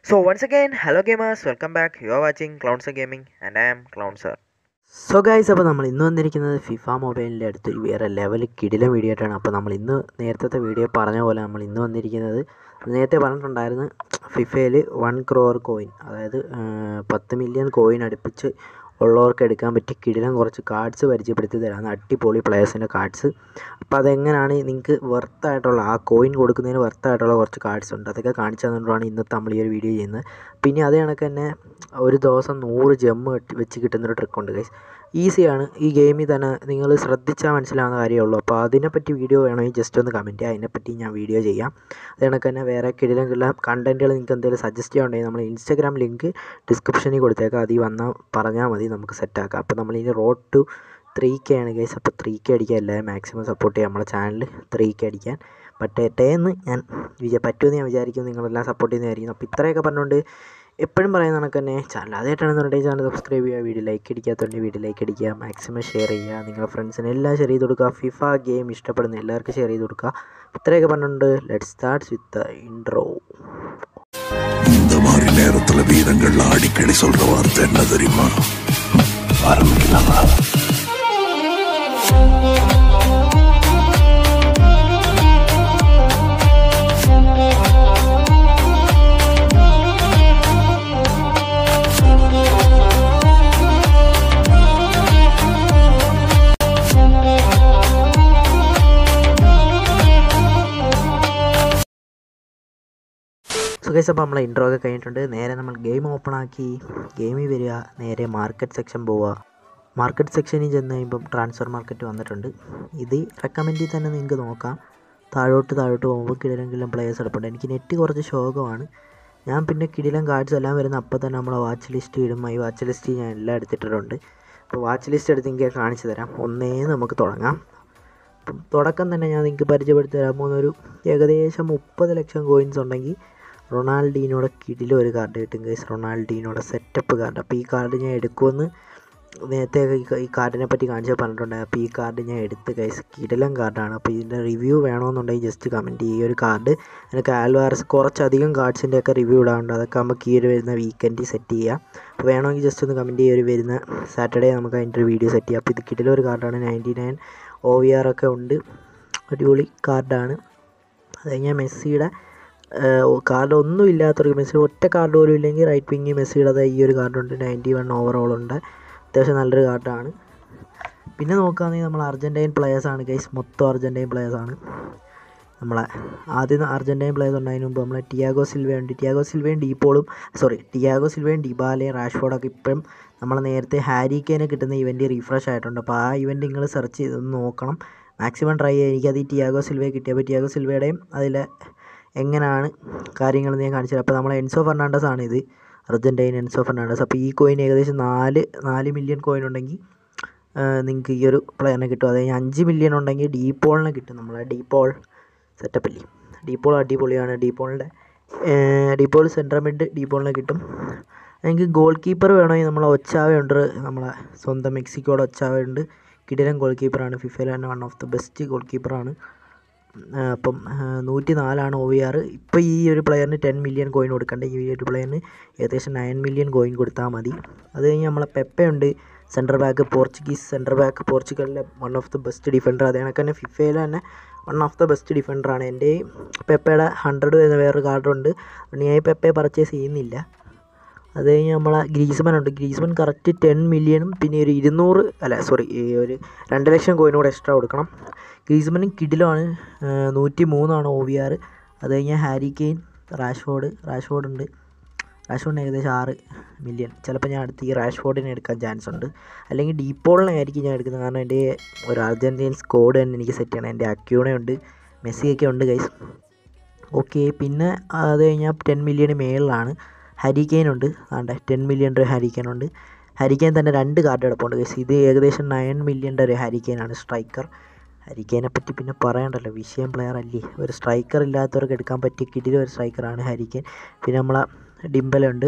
So once again, hello gamers, welcome back. You are watching Clownser Gaming and I am Clownser. So guys അപ്പോൾ നമ്മൾ ഇന്ന് വന്നിരിക്കുന്നത് FIFA മൊബൈലിൻ്റെ അടുത്തൊരു വേറെ ലെവൽ കിടിലം വീഡിയോ ആയിട്ടാണ് അപ്പോൾ നമ്മൾ ഇന്ന് നേരത്തെ വീഡിയോ പറഞ്ഞ പോലെ നമ്മൾ ഇന്ന് വന്നിരിക്കുന്നത് നേരത്തെ പറഞ്ഞിട്ടുണ്ടായിരുന്നു ഫിഫയിൽ വൺ ക്രോർ കോയിൻ അതായത് ആ, പത്ത് മില്യൺ കോയിൻ അടുപ്പിച്ച് ഉള്ളവർക്ക് എടുക്കാൻ പറ്റിയ കിടിലം കുറച്ച് കാർഡ്സ് പരിചയപ്പെടുത്തി തരാമെന്ന് അടിപൊളി പ്ലേയേഴ്സിൻ്റെ കാർഡ്സ് അപ്പോൾ അതെങ്ങനെയാണ് നിങ്ങൾക്ക് വെർത്തായിട്ടുള്ള ആ കോയിൻ കൊടുക്കുന്നതിന് വെർത്തായിട്ടുള്ള കുറച്ച് കാർഡ്സ് ഉണ്ട് അതൊക്കെ കാണിച്ചു തന്നിട്ടാണ് ഇന്നത്തെ നമ്മൾ ഈ ഒരു വീഡിയോ ചെയ്യുന്നത് പിന്നെ അതേ കണക്ക് തന്നെ ഒരു ദിവസം നൂറ് ജെമ്മ് വെച്ച് കിട്ടുന്നൊരു ട്രിക്കുണ്ട് ഗൈസ് ഈസിയാണ് ഈ ഗെയിമിൽ തന്നെ നിങ്ങൾ ശ്രദ്ധിച്ചാൽ മനസ്സിലാവുന്ന കാര്യമുള്ളൂ അപ്പോൾ അതിനെപ്പറ്റി വീഡിയോ വേണമെങ്കിൽ ജസ്റ്റ് ഒന്ന് കമൻറ്റ് ചെയ്യുക അതിനെപ്പറ്റി ഞാൻ വീഡിയോ ചെയ്യാം അത് കണക്ക് തന്നെ വേറെ കിടിലം കിടിലം കണ്ടൻറ്റുകൾ നിങ്ങൾക്ക് എന്തെങ്കിലും സജസ്റ്റ് ചെയ്യാനുണ്ടെങ്കിൽ നമ്മൾ ഇൻസ്റ്റാഗ്രാം ലിങ്ക് ഡിസ്ക്രിപ്ഷനിൽ കൊടുത്തേക്കാം അതിൽ വന്നാൽ പറഞ്ഞാൽ മതി നമുക്ക് സെറ്റാക്കാം അപ്പോൾ നമ്മളിനി റോഡ് ടു ത്രീ കെ ആണ് ഗൈസ് അപ്പോൾ ത്രീ കെ അടിക്കാൻ എല്ലാവരും മാക്സിമം സപ്പോർട്ട് ചെയ്യുക നമ്മുടെ ചാനൽ ത്രീ കെ അടിക്കാൻ പറ്റട്ടെ എന്ന് ഞാൻ വിചാ പറ്റുമെന്ന് ഞാൻ വിചാരിക്കും നിങ്ങളെല്ലാം സപ്പോർട്ട് ചെയ്യുന്നതായിരിക്കും അപ്പോൾ ഇത്രയൊക്കെ പറഞ്ഞുകൊണ്ട് എപ്പോഴും പറയുന്ന കണക്ക് തന്നെ ചാനൽ ആദ്യമായിട്ടാണെന്നുണ്ടെങ്കിൽ ചാനൽ സബ്സ്ക്രൈബ് ചെയ്യുക വീഡിയോ ലൈക്ക് അടിക്കാത്തതുകൊണ്ട് വീഡിയോ ലൈക്ക് അടിക്കുക മാക്സിമം ഷെയർ ചെയ്യുക നിങ്ങളുടെ ഫ്രണ്ട്സിന് എല്ലാം ഷെയർ ചെയ്ത് കൊടുക്കുക ഫിഫ ഗെയിം ഇഷ്ടപ്പെടുന്ന എല്ലാവർക്കും ഷെയർ ചെയ്ത് കൊടുക്കുക ഇത്രയൊക്കെ പറഞ്ഞുകൊണ്ട് ലെറ്റ് സ്റ്റാർട്ട്സ് വിത്ത് ഇൻട്രോ இந்த மாதிரி நேரத்துல வீரங்கள் அடிக்கடி சொல்ற வார்த்தை என்ன தெரியுமா ஆரம்பிக்கலாமா സോ ഗൈസ് അപ്പോൾ നമ്മളെ ഇൻട്രോ ഒക്കെ കഴിഞ്ഞിട്ടുണ്ട് നേരെ നമ്മൾ ഗെയിം ഓപ്പൺ ആക്കി ഗെയിമിൽ വരിക നേരെ മാർക്കറ്റ് സെക്ഷൻ പോവുക മാർക്കറ്റ് സെക്ഷനിൽ ചെന്ന് കഴിയുമ്പം ട്രാൻസ്ഫർ മാർക്കറ്റ് വന്നിട്ടുണ്ട് ഇത് റെക്കമെൻഡിൽ തന്നെ നിങ്ങൾക്ക് നോക്കാം താഴോട്ട് താഴോട്ട് പോകുമ്പോൾ കിടിലം കിടിലം പ്ലേയേഴ്സ് എടുപ്പുണ്ട് എനിക്ക് നെറ്റ് കുറച്ച് ശോകമാണ് ഞാൻ പിന്നെ കിടിലം കാർഡ്സ് എല്ലാം വരുന്ന അപ്പോൾ തന്നെ നമ്മളെ വാച്ച് ലിസ്റ്റ് ഇടും ഈ വാച്ച് ലിസ്റ്റ് ഞാൻ എല്ലാം എടുത്തിട്ടുണ്ട് അപ്പോൾ വാച്ച് ലിസ്റ്റ് എടുത്ത് എനിക്ക് കാണിച്ചു തരാം ഒന്നേ നമുക്ക് തുടങ്ങാം അപ്പം തുടക്കം തന്നെ ഞാൻ നിങ്ങൾക്ക് പരിചയപ്പെടുത്തി തരാൻ പോകുന്ന ഒരു ഏകദേശം മുപ്പത് ലക്ഷം കോയിൻസ് ഉണ്ടെങ്കിൽ റൊണാൾഡീനോടെ കിടിലും ഒരു കാർഡ് കിട്ടും ഗൈസ് റൊണാൾഡീനോടെ സെറ്റപ്പ് കാർഡ് അപ്പോൾ ഈ കാർഡ് ഞാൻ എടുക്കുമെന്ന് നേരത്തെ ഈ ക- ഈ കാർഡിനെ പറ്റി കാണിച്ചാൽ പറഞ്ഞിട്ടുണ്ടായി അപ്പോൾ ഈ കാർഡ് ഞാൻ എടുത്ത് ഗൈസ് കിടിലം കാർഡാണ് അപ്പോൾ ഇതിൻ്റെ റിവ്യൂ വേണമെന്നുണ്ടെങ്കിൽ ജസ്റ്റ് കമൻറ്റ് ചെയ്യുക ഈ ഒരു കാർഡ് എനിക്ക് ആൽവാർസ് കുറച്ചധികം കാർഡ്സിൻ്റെ ഒക്കെ റിവ്യൂ ഇടാറുണ്ട് അതൊക്കെ നമുക്ക് ഈ ഒരു വരുന്ന വീക്കെൻഡിൽ സെറ്റ് ചെയ്യാം അപ്പോൾ വേണമെങ്കിൽ ജസ്റ്റ് ഒന്ന് കമൻറ്റ് ചെയ്യുക ഒരു വരുന്ന സാറ്റർഡേ നമുക്ക് അതിൻ്റെ ഒരു വീഡിയോ സെറ്റ് ചെയ്യാം അപ്പോൾ ഇത് കിടിലം ഒരു കാർഡാണ് ninety nine O V R ഒക്കെ ഉണ്ട് അടിപൊളി കാർഡാണ് അത് കഴിഞ്ഞാൽ മെസ്സിയുടെ കാർഡ് ഒന്നും ഇല്ലാത്തവർക്ക് മെസ്സി ഒറ്റ കാർഡ് പോലും ഇല്ലെങ്കിൽ റൈറ്റ് വിങ് മെസ്സിയുടെ ദാ ഈ ഒരു കാർഡുണ്ട് നയൻറ്റി വൺ ഓവറോൾ ഉണ്ട് അത്യാവശ്യം നല്ലൊരു കാർഡാണ് പിന്നെ നോക്കുകയാണെങ്കിൽ നമ്മൾ അർജൻറ്റൈൻ പ്ലേയേഴ്സാണ് ഗൈസ് മൊത്തം അർജൻറ്റൈൻ പ്ലേയേഴ്സാണ് നമ്മളെ ആദ്യം അർജൻറ്റൈൻ പ്ലേയേഴ്സ് ഉണ്ടായതിന് മുമ്പ് നമ്മളെ ടിയാഗോ സിൽവയുണ്ട് ടിയാഗോ സിൽവയും ഡീപോളും സോറി ടിയാഗോ സിൽവയും ഡിബാലയും റാഷ്ഫോർഡൊക്കെ ഇപ്പം നമ്മൾ നേരത്തെ ഹാരി കെയിന് കിട്ടുന്ന ഇവൻറ്റ് റീഫ്രഷ് ആയിട്ടുണ്ട് അപ്പോൾ ആ ഇവൻറ്റ് നിങ്ങൾ സെർച്ച് ചെയ്തൊന്ന് നോക്കണം മാക്സിമം ട്രൈ ചെയ്യുക എനിക്കത് ഈ ടിയാഗോ സിൽവയെ കിട്ടിയപ്പോൾ ടിയാഗോ സിൽവയുടെയും അതിലെ എങ്ങനെയാണ് കാര്യങ്ങൾ ഞാൻ കാണിച്ചു തരാം അപ്പോൾ നമ്മളെ എൻസോ ഫെർണാണ്ടസ് ആണ് ഇത് അർജൻറ്റൈൻ എൻസോ ഫെർണാണ്ടസ് അപ്പോൾ ഈ കോയിൻ ഏകദേശം നാല് നാല് മില്യൺ കോയിൻ ഉണ്ടെങ്കിൽ നിങ്ങൾക്ക് ഈ ഒരു പ്ലെയറിനെ കിട്ടും അത് കഴിഞ്ഞ് അഞ്ച് മില്യൺ ഉണ്ടെങ്കിൽ ഡീപോളിനെ കിട്ടും നമ്മളെ ഡീപോൾ സെറ്റപ്പില്ലേ ഡീപോൾ അടിപൊളിയാണ് ഡീപോളിൻ്റെ ഡീപോൾ സെൻട്രൽ മിഡ് ഡീപോളിനെ കിട്ടും എനിക്ക് ഗോൾ കീപ്പർ വേണമെങ്കിൽ നമ്മളെ ഒച്ചാവയുണ്ട് നമ്മളെ സ്വന്തം മെക്സിക്കോയുടെ ഒച്ചാവയുണ്ട് കിടിലൻ ഗോൾ കീപ്പറാണ് ഫിഫയിലെ തന്നെ one of the best goal കീപ്പറാണ് ആ, അപ്പം നൂറ്റി നാലാണ് ഒ വി ആർ ഇപ്പോൾ ഈ ഒരു പ്ലെയറിന് ടെൻ മില്യൺ കോയിൻ കൊടുക്കണ്ട ഈ ഒരു പ്ലെയറിന് ഏകദേശം നയൻ മില്യൺ കോയിൻ കൊടുത്താൽ മതി അത് കഴിഞ്ഞ് നമ്മളെ പെപ്പയുണ്ട് centre back Portuguese centre back പോർച്ചുഗലിലെ one of the best defender അതേ കണക്ക് തന്നെ ഫിഫയിലെ തന്നെ വൺ ഓഫ് ദ ബെസ്റ്റ് ഡിഫൻഡറാണ് എൻ്റെ പെപ്പയുടെ ഹൺഡ്രഡ് വരുന്ന വേറൊരു കാർഡുണ്ട് അതുകൊണ്ട് ഞാൻ ഈ പെപ്പയെ പർച്ചേസ് ചെയ്യുന്നില്ല അത് കഴിഞ്ഞ് നമ്മളെ ഗ്രീസ്മൻ ഉണ്ട് ഗ്രീസ്മൻ കറക്റ്റ് ടെൻ മില്യണും പിന്നെ ഒരു ഇരുന്നൂറ് അല്ല സോറി ഈ ഒരു രണ്ട് ലക്ഷം കോയിനും കൂടെ എക്സ്ട്രാ കൊടുക്കണം ഗ്രീസ്മനും കിഡിലാണ് നൂറ്റി മൂന്നാണ് ഒ വി ആർ അത് കഴിഞ്ഞാൽ ഹാരി കെയിൻ റാഷ്ഫോർഡ് റാഷ്ഫോർഡ് ഉണ്ട് റാഷ്ഫോർഡിന് ഏകദേശം ആറ് മില്യൺ ചിലപ്പോൾ ഞാൻ അടുത്ത് ഈ റാഷ്ഫോർഡിനെ എടുക്കാൻ ചാൻസ് ഉണ്ട് അല്ലെങ്കിൽ ഡീപോളിനെ ആയിരിക്കും ഞാൻ എടുക്കുന്നത് കാരണം എൻ്റെ ഒരു അർജൻറ്റീൻ സ്കോഡ് തന്നെ എനിക്ക് സെറ്റ് ചെയ്യണം എൻ്റെ അക്യൂണ ഉണ്ട് മെസ്സിയൊക്കെ ഉണ്ട് ഗൈസ് ഓക്കെ പിന്നെ അത് കഴിഞ്ഞാൽ ടെൻ മില്യൺ മേളിലാണ് ഹരിക്കെയിൻ ഉണ്ട് ആണ്ടെ ടെൻ മില്യൻ്റെ ഒരു ഹരിക്കെയിൻ ഉണ്ട് ഹരിക്കെയിൻ തന്നെ രണ്ട് കാർഡ് കിടപ്പുണ്ട് ഗൈസ് ഇത് ഏകദേശം നയൻ മില്യൻ്റെ ഒരു ഹരിക്കെയിനാണ് സ്ട്രൈക്കർ ഹരിക്കെയിനെ പറ്റി പിന്നെ പറയണ്ടല്ലോ വിഷയം പ്ലെയർ അല്ലേ ഒരു സ്ട്രൈക്കർ ഇല്ലാത്തവർക്ക് എടുക്കാൻ പറ്റിയ കിടിലൊരു ഒരു സ്ട്രൈക്കറാണ് ഹരിക്കെയിൻ പിന്നെ നമ്മളെ ഡിംബലുണ്ട്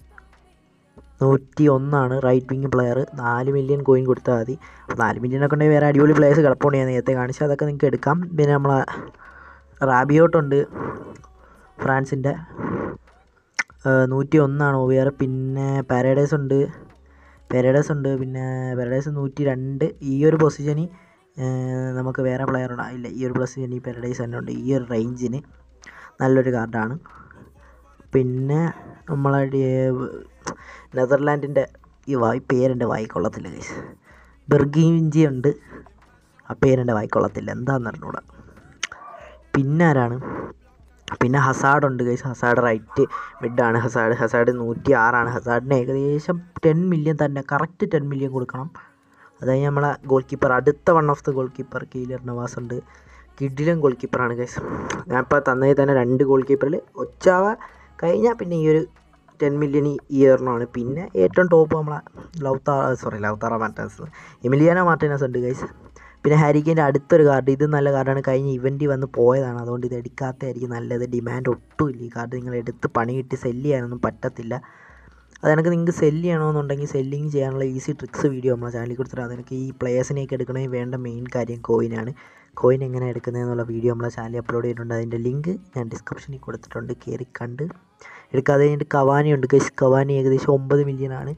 നൂറ്റി ഒന്നാണ് റൈറ്റ് വിങ് പ്ലെയർ നാല് മില്യൺ കോയിൻ കൊടുത്താൽ മതി അപ്പോൾ നാല് മില്യനൊക്കെ ഉണ്ടെങ്കിൽ വേറെ അടിപൊളി പ്ലേയേഴ്സ് കിടപ്പുണ്ട് ഞാൻ നേരത്തെ കാണിച്ചു അതൊക്കെ നിങ്ങൾക്ക് എടുക്കാം പിന്നെ നമ്മളെ റാബിയോട്ടുണ്ട് ഫ്രാൻസിൻ്റെ നൂറ്റി ഒന്നാണ് ഒ വി ആർ പിന്നെ പാരഡൈസ് ഉണ്ട് പാരഡൈസ് ഉണ്ട് പിന്നെ പാരഡൈസ് നൂറ്റി രണ്ട് ഈ ഒരു പൊസിഷന് നമുക്ക് വേറെ പ്ലെയർ ഇല്ല ഈ ഒരു പൊസിഷന് ഈ പാരഡൈസ് തന്നെ ഉണ്ട് ഈ ഒരു റേഞ്ചിന് നല്ലൊരു കാർഡാണ് പിന്നെ നമ്മളെ നെതർലാൻഡിൻ്റെ ഈ വായി പേരെൻ്റെ വായി കൊള്ളത്തില്ല ഗൈസ് ബെർഗീഞ്ചി ഉണ്ട് ആ പേരെൻ്റെ വായി കൊള്ളത്തില്ല എന്താണെന്ന് അറിഞ്ഞൂടാ പിന്നെ ആരാണ് പിന്നെ ഹസാഡ് ഉണ്ട് ഗൈസ് ഹസാഡ് റൈറ്റ് മിഡാണ് ഹസാഡ് ഹസാഡ് നൂറ്റി ആറാണ് ഹസാഡിന് ഏകദേശം ടെൻ മില്യൺ തന്നെ കറക്റ്റ് ടെൻ മില്യൺ കൊടുക്കണം അതായത് നമ്മളെ ഗോൾ കീപ്പർ അടുത്ത one of the goal keeper Keylor Navas ഉണ്ട് കിഡിലും ഗോൾ കീപ്പറാണ് ഗൈസ് ഞാനിപ്പോൾ തന്നതിൽ തന്നെ രണ്ട് ഗോൾ കീപ്പറിൽ ഒച്ചാവ കഴിഞ്ഞാൽ പിന്നെ ഈ ഒരു ടെൻ മില്യൺ ഈ ഇയറിനാണ് പിന്നെ ഏറ്റവും ടോപ്പ് നമ്മളെ Lautaro sorry Lautaro Martinez Emiliano Martinez ഉണ്ട് ഗൈസ് പിന്നെ ഹാരിക്കേൻ്റെ അടുത്തൊരു കാർഡ് ഇത് നല്ല കാർഡാണ് കഴിഞ്ഞ ഇവൻറ്റിൽ വന്ന് പോയതാണ് അതുകൊണ്ട് ഇത് എടുക്കാത്തതായിരിക്കും നല്ലത് ഡിമാൻഡ് ഒട്ടുമില്ല ഈ കാർഡ് നിങ്ങൾ എടുത്ത് പണി കിട്ടി സെല്ല് ചെയ്യാനൊന്നും പറ്റത്തില്ല അത് എനിക്ക് നിങ്ങൾക്ക് സെല്ല് ചെയ്യണമെന്നുണ്ടെങ്കിൽ സെല്ലിങ് ചെയ്യാനുള്ള ഈസി ട്രിക്സ് വീഡിയോ നമ്മളെ ചാനലിൽ കൊടുത്തിട്ട് അതെനിക്ക് ഈ പ്ലേയേഴ്സിനെയൊക്കെ എടുക്കണമെങ്കിൽ വേണ്ട മെയിൻ കാര്യം കോയിനാണ് കോയിൻ എങ്ങനെ എടുക്കുന്നതെന്നുള്ള വീഡിയോ നമ്മളെ ചാനലിൽ അപ്ലോഡ് ചെയ്തിട്ടുണ്ട് അതിൻ്റെ ലിങ്ക് ഞാൻ ഡിസ്ക്രിപ്ഷനിൽ കൊടുത്തിട്ടുണ്ട് കയറി കണ്ട് എടുക്കാതെ കഴിഞ്ഞിട്ട് കവാനി ഉണ്ട് ഗൈസ് കവാനി ഏകദേശം ഒമ്പത് മില്യൺ ആണ്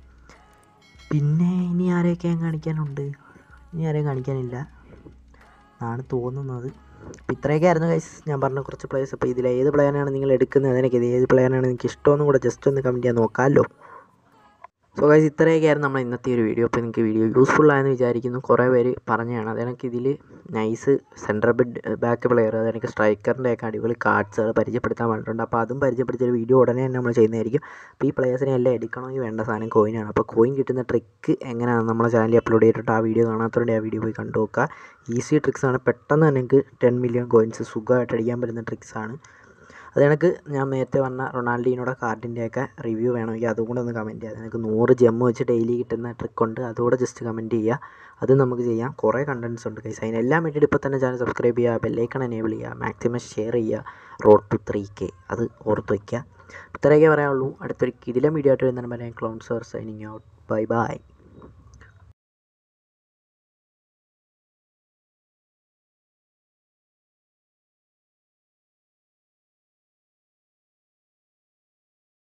പിന്നെ ഇനി ആരെയൊക്കെ ഞാൻ കാണിക്കാനുണ്ട് ഇനി ആരെയും കാണിക്കാനില്ല എന്നാണ് തോന്നുന്നത് അപ്പോൾ ഇത്രയൊക്കെ ആയിരുന്നു ഗൈസ് ഞാൻ പറഞ്ഞ കുറച്ച് പ്ലേയേഴ്സ് അപ്പോൾ ഇതിൽ ഏത് പ്ലെയറിനാണ് നിങ്ങൾ എടുക്കുന്നത് അതിനൊക്കെ ഇത് ഏത് പ്ലെയറിനാണ് നിങ്ങൾക്ക് ഇഷ്ടമെന്നും കൂടെ ജസ്റ്റ് ഒന്ന് കമൻറ്റ് ചെയ്യാൻ നോക്കാമല്ലോ സോ ഗൈസ് ഇത്രയൊക്കെ ആയിരുന്നു നമ്മൾ ഇന്നത്തെ ഒരു വീഡിയോ അപ്പോൾ നിങ്ങൾക്ക് വീഡിയോ യൂസ്ഫുൾ ആയെന്ന് വിചാരിക്കുന്നു കുറേ പേര് പറഞ്ഞതാണ് അതെനിക്ക് ഇതിൽ nice central bed back player അതെനിക്ക് സ്ട്രൈക്കറിൻ്റെ ഒക്കെ അടിപൊളി കാർഡ്സുകൾ പരിചയപ്പെടുത്താൻ പറഞ്ഞിട്ടുണ്ട് അപ്പോൾ അതും പരിചയപ്പെടുത്തിയ ഒരു വീഡിയോ ഉടനെ തന്നെ നമ്മൾ ചെയ്യുന്നതായിരിക്കും അപ്പോൾ ഈ പ്ലേയേഴ്സിനെ എല്ലാം എടുക്കണമെങ്കിൽ വേണ്ട സാധനം കോയിനാണ് അപ്പോൾ കോയിൻ കിട്ടുന്ന ട്രിക്ക് എങ്ങനെയാണ് നമ്മളെ ചാനലിൽ അപ്ലോഡ് ചെയ്തിട്ട് ആ വീഡിയോ കാണാത്തതുകൊണ്ട് ആ വീഡിയോ പോയി കണ്ടു നോക്കുക ഈസി ട്രിക്സാണ് പെട്ടെന്ന് തന്നെ നിങ്ങൾക്ക് ടെൻ മില്യൺ കോയിൻസ് സുഖമായിട്ട് അടിക്കാൻ പറ്റുന്ന ട്രിക്സാണ് അത് കണക്ക് ഞാൻ നേരത്തെ പറഞ്ഞ റൊണാൾഡീനോടെ കാർഡിൻ്റെയൊക്കെ റിവ്യൂ വേണമെങ്കിൽ അതും കൂടെ ഒന്ന് കമൻറ്റ് ചെയ്യുക എനിക്ക് നൂറ് ജെമ്മ് വെച്ച് ഡെയിലി കിട്ടുന്ന ട്രിക്കുണ്ട് അതുകൂടെ ജസ്റ്റ് കമൻറ്റ് ചെയ്യുക അത് നമുക്ക് ചെയ്യാം കുറേ കണ്ടൻസ് ഉണ്ട് കൈസ് അതിനെല്ലാം വേണ്ടിയിട്ട് ഇപ്പോൾ തന്നെ ചാനൽ സബ്സ്ക്രൈബ് ചെയ്യുക ബെല്ലൈക്കൺ എനേബിൾ ചെയ്യുക മാക്സിമം ഷെയർ ചെയ്യുക റോഡ് ടു ത്രീ കെ അത് ഓർത്ത് വയ്ക്കുക ഇത്രയൊക്കെ പറയാനുള്ളൂ അടുത്തൊരു കിടിലം വീഡിയോ ആയിട്ട് വരുന്നതിന് പറയാം clown sir signing out bye by